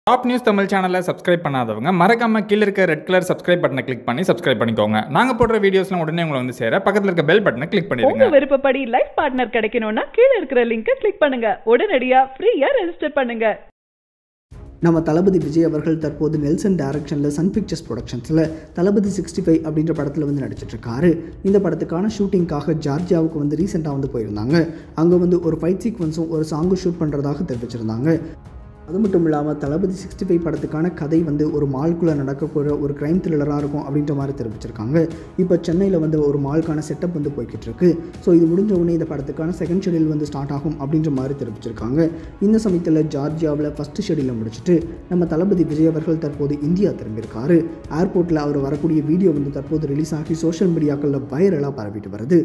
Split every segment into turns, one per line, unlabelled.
top news Tamil சேனலை subscribe பண்ணாதவங்க மறக்காம கீழ இருக்க ரெட் கலர் சப்ஸ்கிரைப் பட்டனை கிளிக் பண்ணி சப்ஸ்கிரைப் பண்ணிக்கோங்க நாங்க போடுற வீடியோஸ்லாம் உடனே உங்களை வந்து சேர பக்கத்துல இருக்க பெல் பட்டனை கிளிக்
உங்க
பண்ணிடுங்க
விருப்பப்படி லைஃப் பார்ட்னர் கிடைக்கணும்னா கீழ இருக்கிற லிங்கை கிளிக் பண்ணுங்க உடனடியா ஃப்ரீயா ரெஜிஸ்டர் பண்ணுங்க
நம்ம தளபதி விஜய் அவர்கள் தற்போது நெல்சன் டைரக்ஷனில் சன் பிக்சர்ஸ் ப்ரொடக்ஷன்ஸில் தளபதி சிக்ஸ்டி ஃபைவ் அப்படின்ற படத்தில் வந்து நடிச்சிட்டு இருக்காரு இந்த படத்துக்கான ஷூட்டிங்காக ஜார்ஜியாவுக்கு வந்து ரீசெண்டாக வந்து போயிருந்தாங்க அங்கே வந்து ஒரு ஃபைட் சீக்வன்ஸும் ஒரு சாங்கும் ஷூட் பண்ணுறதாக தெரிவிச்சிருந்தாங்க அது மட்டும் இல்லாமல் தளபதி சிக்ஸ்டி ஃபைவ் படத்துக்கான கதை வந்து ஒரு மால்குள்ளே நடக்கக்கூடிய ஒரு க்ரைம் த்ரில்லராக இருக்கும் அப்படின்ற மாதிரி தெரிவிச்சிருக்காங்க இப்போ சென்னையில் வந்து ஒரு மால்க்கான செட்டப் வந்து போய்கிட்டு இருக்கு ஸோ இது முடிஞ்ச உடனே இந்த படத்துக்கான செகண்ட் ஷெடியூல் வந்து ஸ்டார்ட் ஆகும் அப்படின்ற மாதிரி தெரிவிச்சிருக்காங்க இந்த சமயத்தில் ஜார்ஜியாவில் ஃபஸ்ட்டு ஷெடியூலை முடிச்சுட்டு நம்ம தளபதி விஜய் அவர்கள் தற்போது இந்தியா திரும்பியிருக்காரு ஏர்போர்ட்டில் அவர் வரக்கூடிய வீடியோ வந்து தற்போது ரிலீஸ் ஆகி சோஷியல் மீடியாக்களில் வைரலாக பரவிட்டு வருது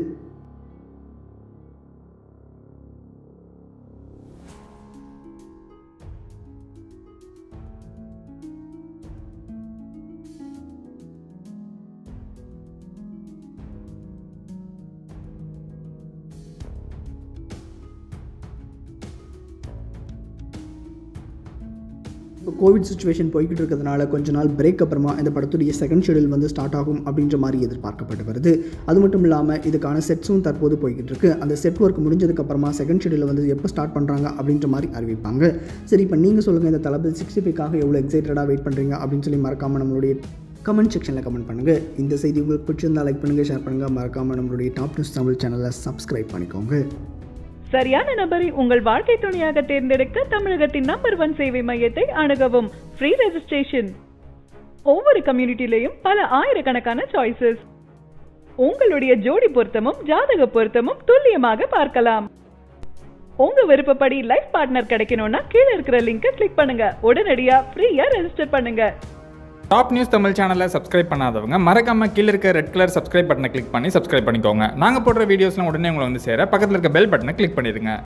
இப்போ கோவிட் சுச்சுவேஷன் போய்கிட்டு இருக்கிறதுனால கொஞ்ச நாள் பிரேக் அப்புறமா இந்த படத்துடைய செகண்ட் ஷெடியூல் வந்து ஸ்டார்ட் ஆகும் அப்படின்ற மாதிரி எதிர்பார்க்கப்பட்டு வருது அது மட்டும் இல்லாமல் இதுக்கான செட்ஸும் தற்போது போய்கிட்டு இருக்கு அந்த செட் ஒர்க் முடிஞ்சதுக்கப்புறமா செகண்ட் ஷெடியூல் வந்து எப்போ ஸ்டார்ட் பண்ணுறாங்க அப்படின்ற மாதிரி அறிவிப்பாங்க சரி இப்போ நீங்கள் சொல்லுங்கள் இந்த தளபதி சிக்ஸ்டி ஃபைவ்க்காக எவ்வளோ எக்ஸைட்டடாக வெயிட் பண்ணுறீங்க அப்படின்னு சொல்லி மறக்காமல் நம்மளுடைய கமெண்ட் செக்ஷனில் கமெண்ட் பண்ணுங்கள் இந்த செய்தி உங்களுக்கு பிடிச்சிருந்தா லைக் பண்ணுங்கள் ஷேர் பண்ணுங்கள் மறக்காமல் நம்மளுடைய டாப் நியூஸ் தமிழ் சேனலை சப்ஸ்கிரைப் பண்ணிக்கோங்க
சரியான நபரை உங்கள் வாழ்க்கை துணையாக தேர்ந்தெடுக்க தமிழகத்தின் நம்பர் ஒன் சேவை மையத்தை அணுகவும் ஃப்ரீ ரெஜிஸ்ட்ரேஷன் ஒவ்வொரு கம்யூனிட்டிலையும் பல ஆயிரக்கணக்கான சாய்ஸஸ் உங்களுடைய ஜோடி பொருத்தமும் ஜாதக பொருத்தமும் துல்லியமாக பார்க்கலாம் உங்க விருப்பப்படி லைஃப் பார்ட்னர் கிடைக்கணும்னா கீழ இருக்கிற லிங்கை கிளிக் பண்ணுங்க உடனடியா ஃப்ரீயா ரெஜிஸ்டர் பண்ணுங்க
டாப் நியூஸ் தமிழ் சேனலை சப்ஸ்கிரைப் பண்ணாதவங்க மறக்காம கீழ இருக்க ரெட் கலர் சப்ஸ்கிரைப் பட்டனை கிளிக் பண்ணி சப்ஸ்கிரைப் பண்ணிக்கோங்க நாங்க போடுற வீடியோஸ்லாம் உடனே உங்களை வந்து சேர பக்கத்துல இருக்க பெல் பட்டனை கிளிக் பண்ணிடுங்க